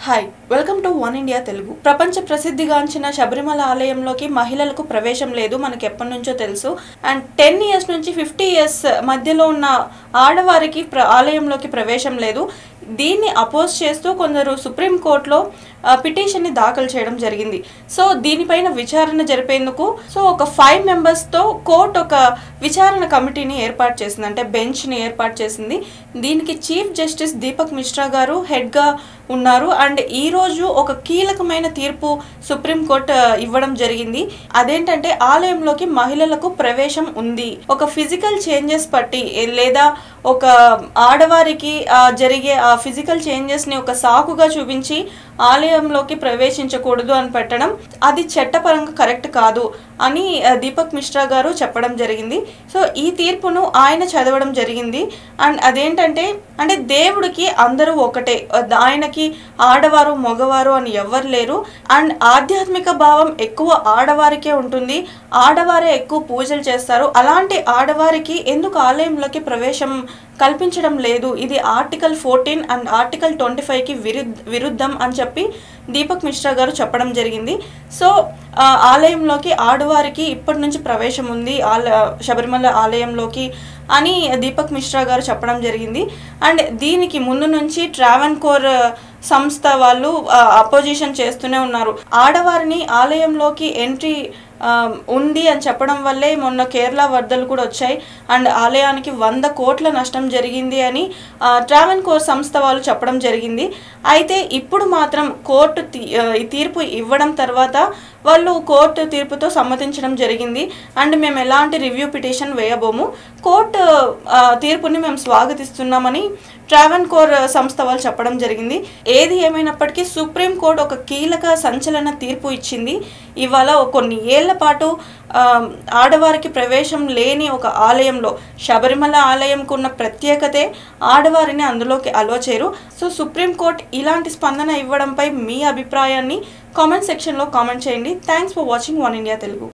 hi welcome to one India Telugu ప్రపంచ ప్రసిద్ధిగాంచిన శబరిమల ఆలయంలోకి మహిళలకు ప్రవేశం లేదు మనకి ఎప్పటి నుంచో తెలుసు అండ్ టెన్ ఇయర్స్ నుంచి ఫిఫ్టీ ఇయర్స్ మధ్యలో ఉన్న ఆడవారికి ప్ర ఆలయంలోకి ప్రవేశం లేదు దీన్ని అపోజ్ చేస్తూ కొందరు సుప్రీంకోర్టులో పిటిషన్ని దాఖలు చేయడం జరిగింది సో దీనిపైన విచారణ జరిపేందుకు సో ఒక ఫైవ్ మెంబర్స్తో కోర్టు ఒక విచారణ కమిటీని ఏర్పాటు చేసింది అంటే బెంచ్ని ఏర్పాటు చేసింది దీనికి చీఫ్ జస్టిస్ దీపక్ మిశ్రా గారు హెడ్గా ఉన్నారు అండ్ ఈ రోజు ఒక కీలకమైన తీర్పు సుప్రీంకోర్టు ఇవ్వడం జరిగింది అదేంటంటే ఆలయంలోకి మహిళలకు ప్రవేశం ఉంది ఒక ఫిజికల్ చేంజెస్ పట్టి లేదా ఒక ఆడవారికి ఆ, జరిగే ఆ ఫిజికల్ చేంజెస్ని ఒక సాకుగా చూపించి ఆలయంలోకి ప్రవేశించకూడదు అని పెట్టడం అది చట్టపరంగా కరెక్ట్ కాదు అని ఆ, దీపక్ మిశ్రా గారు చెప్పడం జరిగింది సో ఈ తీర్పును ఆయన చదవడం జరిగింది అండ్ అదేంటంటే అంటే దేవుడికి అందరూ ఒకటే అద్- ఆయనకి ఆడవారు మగవారు అని ఎవ్వరు లేరు అండ్ ఆధ్యాత్మిక భావం ఎక్కువ ఆడవారికే ఉంటుంది ఆడవారే ఎక్కువ పూజలు చేస్తారు అలాంటి ఆడవారికి ఎందుకు ఆలయంలోకి ప్రవేశం కల్పించడం లేదు ఇది article fourteen and article twenty ఫైవ్కి విరుద్ విరుద్ధం అని చెప్పి దీపక్ మిశ్రా గారు చెప్పడం జరిగింది సో ఆ, ఆలయంలోకి ఆడవారికి ఇప్పటి నుంచి ప్రవేశం ఉంది ఆల శబరిమల ఆలయంలోకి అని దీపక్ మిశ్రా గారు చెప్పడం జరిగింది అండ్ దీనికి ముందు నుంచి ట్రావెన్ కోర్ సంస్థ వాళ్ళు అపోజిషన్ చేస్తూనే ఉన్నారు ఆడవారిని ఆలయంలోకి ఎంట్రీ ఆ, ఉంది అని చెప్పడం వల్లే మొన్న కేరళ వరదలు కూడా వచ్చాయి అండ్ ఆలయానికి వంద కోట్ల నష్టం జరిగింది అని ఆ, ట్రావెన్ కోర్ సంస్థ వాళ్ళు చెప్పడం జరిగింది అయితే ఇప్పుడు మాత్రం కోర్టు తీ- ఆ, ఈ తీర్పు ఇవ్వడం తర్వాత వాళ్ళు కోర్టు తీర్పుతో సమ్మతించడం జరిగింది అండ్ మేము ఎలాంటి రివ్యూ పిటిషన్ వేయబోము కోర్టు ఆ, తీర్పుని మేము స్వాగతిస్తున్నామని ట్రావెన్ కోర్ సంస్థ వాళ్ళు చెప్పడం జరిగింది ఏది ఏమైనప్పటికీ సుప్రీం కోర్టు ఒక కీలక సంచలన తీర్పు ఇచ్చింది ఇవాళ కొన్ని ఏళ్ల పాటు ఆ, ఆడవారికి ప్రవేశం లేని ఒక ఆలయంలో శబరిమల ఆలయంకు ఉన్న ప్రత్యేకతే ఆడవారిని అందులోకి అలో చేయరు సో సుప్రీం కోర్ట్ ఇలాంటి స్పందన ఇవ్వడంపై మీ అభిప్రాయాన్ని కామెంట్ సెక్షన్లో కామెంట్ చేయండి thanks for watching one India Telugu